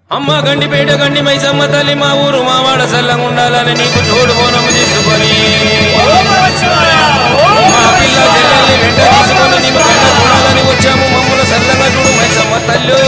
అమ్మ గండిపేట గండి మైసమ్మ తల్లి మా ఊరు మా వాడ సల్లంగా ఉండాలని నీకు చోడు బోనము తీసుకొని మా పిల్ల చెల్లెల్ని వెంట తీసుకొని నీకు వెంట చూడాలని వచ్చాము మమ్మల్ని సల్లంగా చూడు మైసమ్మ తల్లు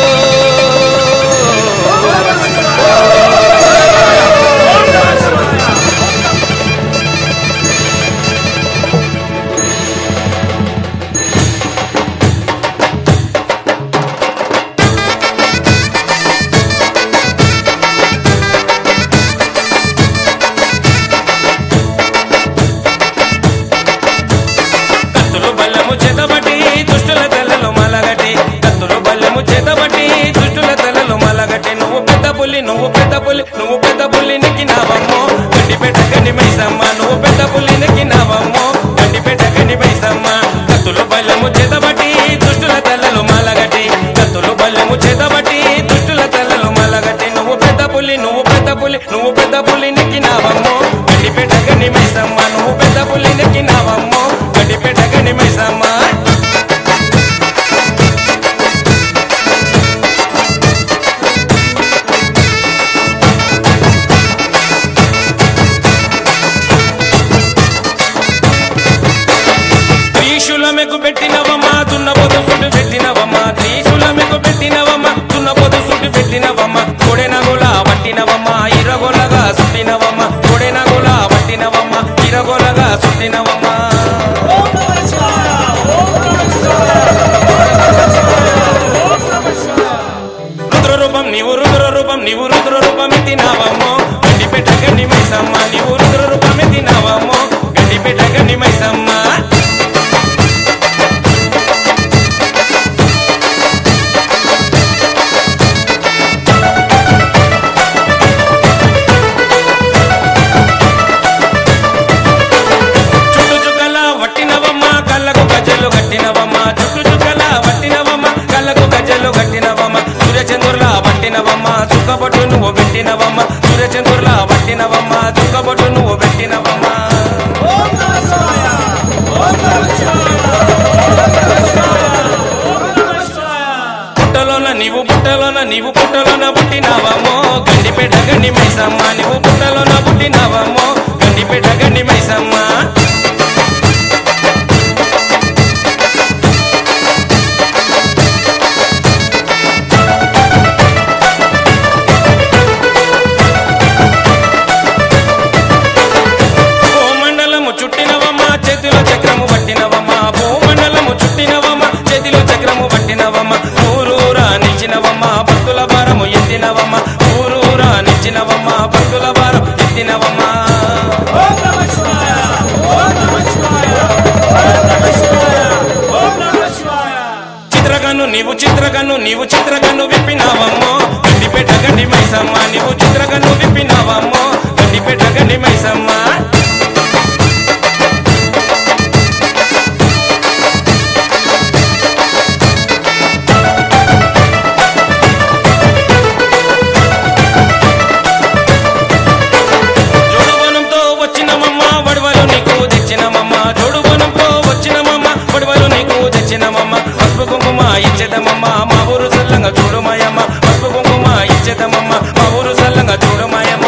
కత్తులు బల్లెము చేతబట్టి దుష్టుల తెల్లలు మలగటి కత్తులు బల్లెము చేతబట్టి దుష్టుల తెల్లలు మలగటి నువ్వు పెద్ద పుల్లి నువ్వు పెద్ద పుల్లి నువ్వు పెద్ద పుల్లి నెక్కినావమ్మో గండిపేట గండి మైసమ్మ నువ్వు పెద్ద పుల్లి నెక్కినావమ్మో గండిపేట గండి మైసమ్మ కత్తులు బల్లెము చేతబట్టి దుష్టుల తెల్లలు మలగటి కత్తులు బల్లెము చేతబట్టి దుష్టుల తెల్లలు మలగటి నువ్వు పెద్ద పుల్లి నువ్వు పెద్ద పుల్లి నువ్వు పెద్ద పుల్లి నెక్కినావమ్మో గండిపేట గండి మైసమ్మ నువ్వు పెద్ద పుల్లి నెక్కినావమ్మో గండిపేట గండి మైసమ్మ త్రీశూలమెకు పెట్టినవమ్మా దున్నపోతు సుట్టు పెట్టినవమ్మా త్రీశూలమెకు పెట్టినవమ్మా దున్నపోతు సుట్టు పెట్టినవమ్మా కొడెనగుల పట్టినవమ్మా ఇరగొలగా సుట్టినవమ్మా కొడెనగుల పట్టినవమ్మా ఇరగొలగా సుట్టినవమ్మా రుద్ర రూపం నీవు రుద్ర రూపం నీవు రుద్ర రూపం ఎత్తినావమ్మో గండిపేట గండి మైసమ్మ నీవు రుద్ర రూపం ఎత్తినావమ్మో గండిపేట గండి మైసమ్మ చుట్టు చుక్కల వట్టినవమ్మ కళ్ళకు గజ్జలు కట్టినవమ్మ చుట్టు చుక్కల వట్టినవమ్మ కళ్ళకు గజ్జలు కట్టినవమ్మ సూర్యచంద్రుల పట్టినవమ్మ చుక్కబొట్టు నువ్వు పెట్టినవమ్మ సూర్యచంద్రుల పట్టినవమ్మ చుక్కబొట్టు నువ్వు పెట్టినవమ్మ పుట్టలోన నీవు పుట్టలోన నీవు పుట్టలోన పుట్టినావమ్మో గండిపేట గండి మైసమ్మ నీవు పుట్టలోన పుట్టినావమ్మో గండిపేట గండి మైసమ్మ భూమండలము చుట్టినవమ్మ చేతిలో చక్రము పట్టినవమ్మ భూమండలము చుట్టినవమ్మ చేతిలో చక్రము పట్టినవమ్మ ఊరూరా నిలిచినవమ్మ భక్తుల భారము ఎత్తినవమ్మ ఊరూరా నిలిచినవమ్మ భక్తుల భారం ఎత్తినవమ్మ చిత్రకన్ను నీవు చిత్రకన్ను నీవు చిత్రకన్ను విప్పినావమ్మో గండిపేట గండి మైసమ్మ నీవు చిత్రకన్ను విప్పినావమ్మో గండిపేట గండి మైసమ్మ జోడుబోనంతో వచ్చినమమ్మ వడవలు నీకు తెచ్చినమమ్మ జోడుబోనంతో వచ్చినమమ్మ వడవలు నీకు తెచ్చినమమ్మ పసుపు కుంకుమ ఇచ్చేదమమ్మ మా ఊరు సల్లంగా చూడుమాయమ్మ పసుపు కుంకుమ ఇచ్చేదమమ్మ మా ఊరు సల్లంగా చూడుమాయమ్మ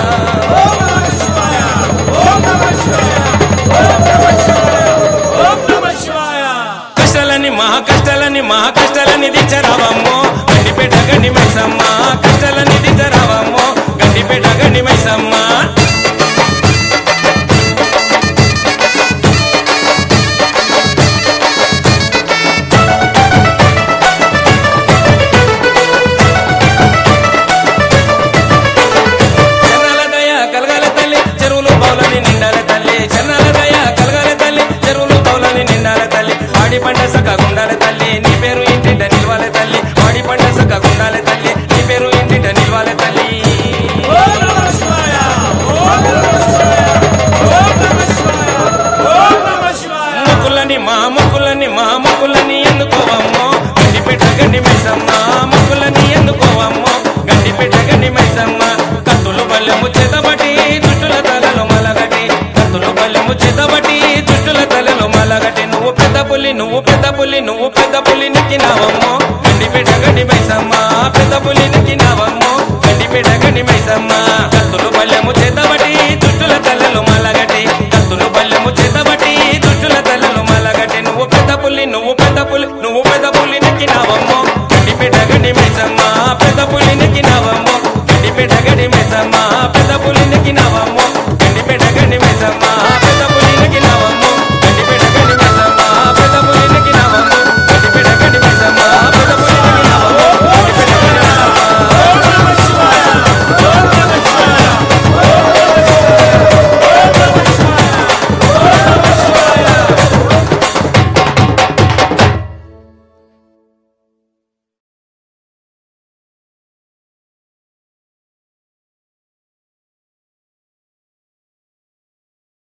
కష్టాలని మహా కష్టాలని మహా కష్టాలని దించరావమ్మో గండిపేట గండి మైసమ్మ కష్టాలని దించరావమ్మో గండిపేట గండి మైసమ్మ సన్నని మైసమ్మ